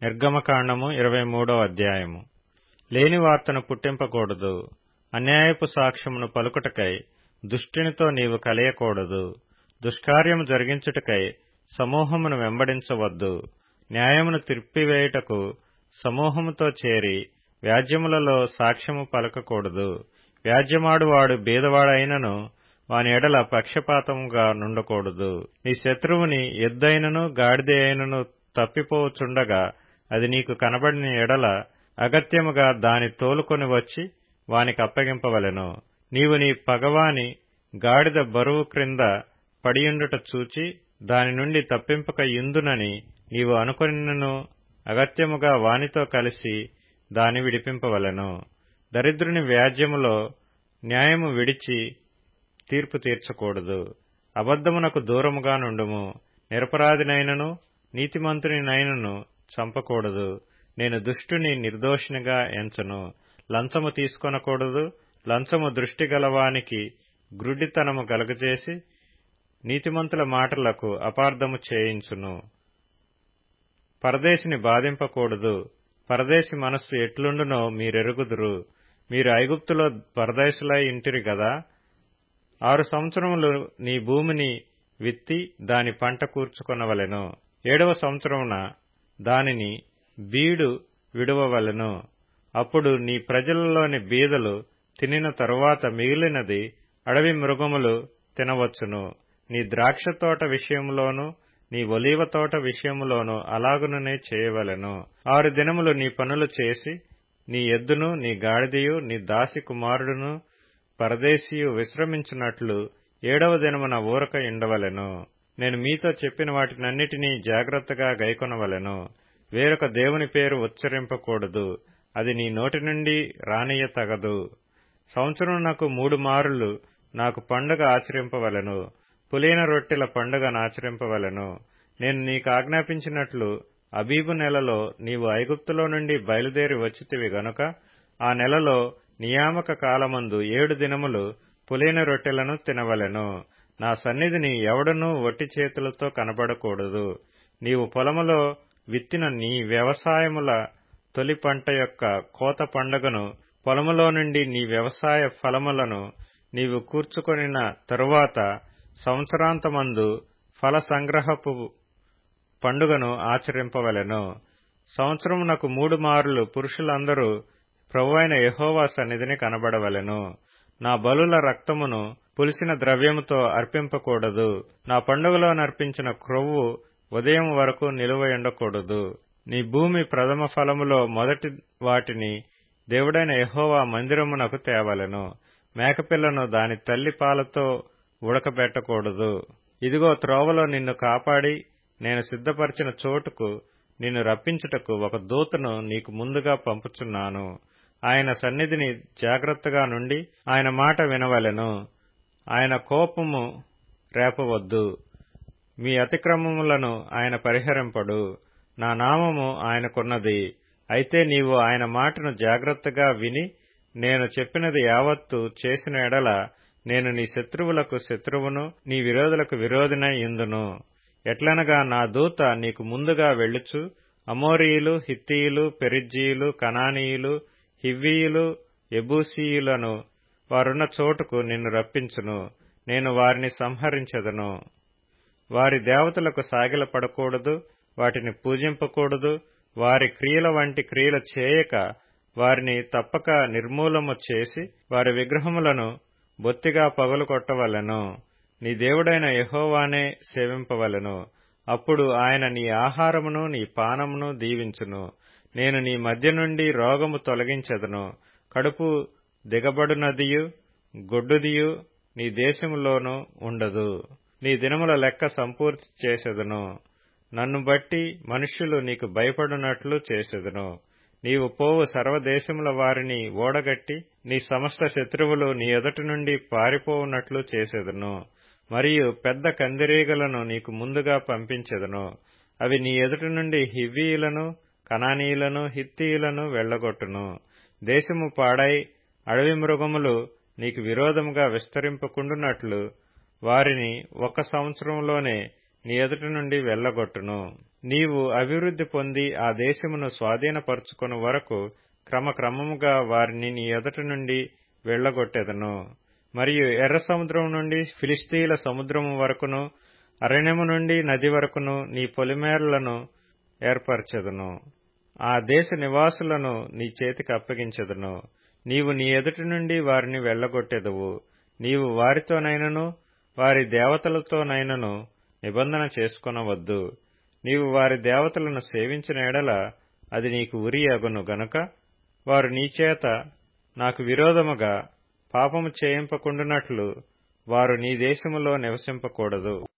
నిర్గమకాండము ఇరవై మూడో అధ్యాయము లేని వార్తను పుట్టింపకూడదు అన్యాయపు సాక్ష్యమును పలుకుటకై దుష్టునితో నీవు కలయకూడదు దుష్కార్యము జరిగించుటకై సమూహమును వెంబడించవద్దు న్యాయమును త్రిప్పివేయుటకు సమూహముతో చేరి వ్యాజ్యములలో సాక్ష్యము పలకకూడదు వ్యాజ్యమాడువాడు బీదవాడైనను వాని ఎడల పక్షపాతముగా నుండకూడదు నీ శత్రువుని ఎద్దైనను గాడిద అయినను తప్పిపోవచుండగా అది నీకు కనబడిన ఎడల అగత్యముగా దాని తోలుకొని వచ్చి వానికి అప్పగింపవలెను నీవు నీ పగవాని గాడిద బరువు క్రింద పడియుండుట చూచి దాని నుండి తప్పింపక ఇందునని నీవు అనుకొనినను అగత్యముగా వానితో కలిసి దాని విడిపింపవలెను దరిద్రుని వ్యాజ్యములో న్యాయము విడిచి తీర్పు తీర్చకూడదు అబద్ధమునకు దూరముగా నుండుము నిరపరాధినైనను నీతిమంతునినైనను చంపకూడదు నేను దుష్టుని నిర్దోషినిగా ఎంచను లంచము తీసుకొనకూడదు లంచము దృష్టి గలవానికి గ్రుడ్డితనము కలుగజేసి నీతిమంతుల మాటలకు అపార్థము చేయించును పరదేశిని బాధింపకూడదు పరదేశి మనస్సు ఎట్లుండునో మీరెరుగుదురు మీరు ఐగుప్తులో పరదేశులై ఇంటిరి గదా ఆరు సంవత్సరములు నీ భూమిని విత్తి దాని పంట కూర్చుకొనవలెను ఏడవ సంవత్సరమున దానిని బీడు విడువవలెను అప్పుడు నీ ప్రజలలోని బీదలు తినిన తరువాత మిగిలినది అడవి మృగములు తినవచ్చును నీ ద్రాక్ష తోట విషయములోను నీ ఒలీవ తోట విషయములోను అలాగుననే చేయవలెను ఆరు దినములు నీ పనులు చేసి నీ ఎద్దును నీ గాడిదయు నీ దాసి కుమారుడును పరదేశీయు విశ్రమించినట్లు ఏడవ దినమున ఊరక ఉండవలెను నేను మీతో చెప్పిన వాటినన్నిటినీ జాగ్రత్తగా గైకొనవలెను వేరొక దేవుని పేరు ఉచ్చరింపకూడదు అది నీ నోటి నుండి రానియ తగదు సంవత్సరం నాకు మూడు మారులు నాకు పండుగ ఆచరింపవలెను పులిన రొట్టెల పండుగ ఆచరింపవలెను నేను నీకు ఆజ్ఞాపించినట్లు అబీబు నెలలో నీవు ఐగుప్తులో నుండి బయలుదేరి వచ్చితివి గనుక ఆ నెలలో నియామక కాలమందు ఏడు దినములు పులిన రొట్టెలను తినవలెను నా సన్నిధిని ఎవడనూ ఒట్టి చేతులతో కనబడకూడదు నీవు పొలములో విత్తిన నీ వ్యవసాయముల తొలి పంట యొక్క కోత పండుగను పొలములో నుండి నీ వ్యవసాయ ఫలములను నీవు కూర్చుకొనిన తరువాత సంవత్సరాంతమందు ఫల సంగ్రహపు పండుగను ఆచరింపవలెను సంవత్సరమునకు మూడు మారులు పురుషులందరూ ప్రభువైన యహోవా సన్నిధిని కనబడవలెను నా బలుల రక్తమును పులిసిన ద్రవ్యముతో అర్పింపకూడదు నా పండుగలో నర్పించిన క్రొవ్వు ఉదయం వరకు నిలువయుండకూడదు నీ భూమి ప్రథమ ఫలములో మొదటి వాటిని దేవుడైన యహోవా మందిరమునకు తేవలెను మేకపిల్లను దాని తల్లి పాలతో ఉడకబెట్టకూడదు ఇదిగో త్రోవలో నిన్ను కాపాడి నేను సిద్ధపరిచిన చోటుకు నిన్ను రప్పించుటకు ఒక దూతను నీకు ముందుగా పంపుచున్నాను ఆయన సన్నిధిని జాగ్రత్తగా నుండి ఆయన మాట వినవలెను ఆయన కోపము రేపవద్దు మీ అతిక్రమములను ఆయన పరిహరింపడు నా నామము ఆయనకున్నది అయితే నీవు ఆయన మాటను జాగ్రత్తగా విని నేను చెప్పినది యావత్తు చేసిన ఎడల నేను నీ శత్రువులకు శత్రువును నీ విరోధులకు విరోధినై ఇందును ఎట్లనగా నా దూత నీకు ముందుగా వెళ్ళుచు అమోరీయులు హిత్తీయులు పెరిజ్జీయులు కనానీయులు హివ్వీయులు ఎబూసీయులను వారున్న చోటుకు నిన్ను రప్పించును నేను వారిని సంహరించదను వారి దేవతలకు సాగిలపడకూడదు వాటిని పూజింపకూడదు వారి క్రియల వంటి క్రియలు చేయక వారిని తప్పక నిర్మూలము చేసి వారి విగ్రహములను బొత్తిగా పగలు కొట్టవలెను నీ దేవుడైన యహోవానే సేవింపవలెను అప్పుడు ఆయన నీ ఆహారమును నీ పానమును దీవించును నేను నీ మధ్య నుండి రోగము తొలగించెదను కడుపు దిగబడునదియు గొడ్డుదియు నీ దేశములోనూ ఉండదు నీ దినముల లెక్క సంపూర్తి చేసెదను నన్ను బట్టి మనుష్యులు నీకు భయపడునట్లు చేసెదను నీవు పోవు సర్వదేశముల వారిని ఓడగట్టి నీ సమస్త శత్రువులు నీ ఎదుటి నుండి పారిపోవునట్లు చేసెదను మరియు పెద్ద కందిరీగలను నీకు ముందుగా పంపించెదను అవి నీ ఎదుటి నుండి హివ్వీయులను కనానీయులను హిత్తీయులను వెళ్లగొట్టును దేశము పాడై అడవి మృగములు నీకు విరోధముగా విస్తరింపకుండునట్లు వారిని ఒక్క సంవత్సరంలోనే నీ ఎదుటి నుండి వెళ్లగొట్టును నీవు అభివృద్ధి పొంది ఆ దేశమును స్వాధీనపరుచుకొను వరకు క్రమక్రమముగా వారిని నీ ఎదుట నుండి వెళ్లగొట్టెదను మరియు ఎర్ర సముద్రం నుండి ఫిలిస్తీన్ల సముద్రము వరకును అరణ్యము నుండి నది వరకును నీ పొలిమేరలను ఏర్పరచెదను ఆ దేశ నివాసులను నీ చేతికి అప్పగించెదను నీవు నీ ఎదుటి నుండి వారిని వెళ్లగొట్టెదవు నీవు వారితోనైనను వారి దేవతలతోనైనను నిబంధన చేసుకొనవద్దు నీవు వారి దేవతలను సేవించిన ఎడల అది నీకు ఉరి అగును గనుక వారు నీచేత నాకు విరోధముగా పాపము చేయింపకుండునట్లు వారు నీ దేశములో నివసింపకూడదు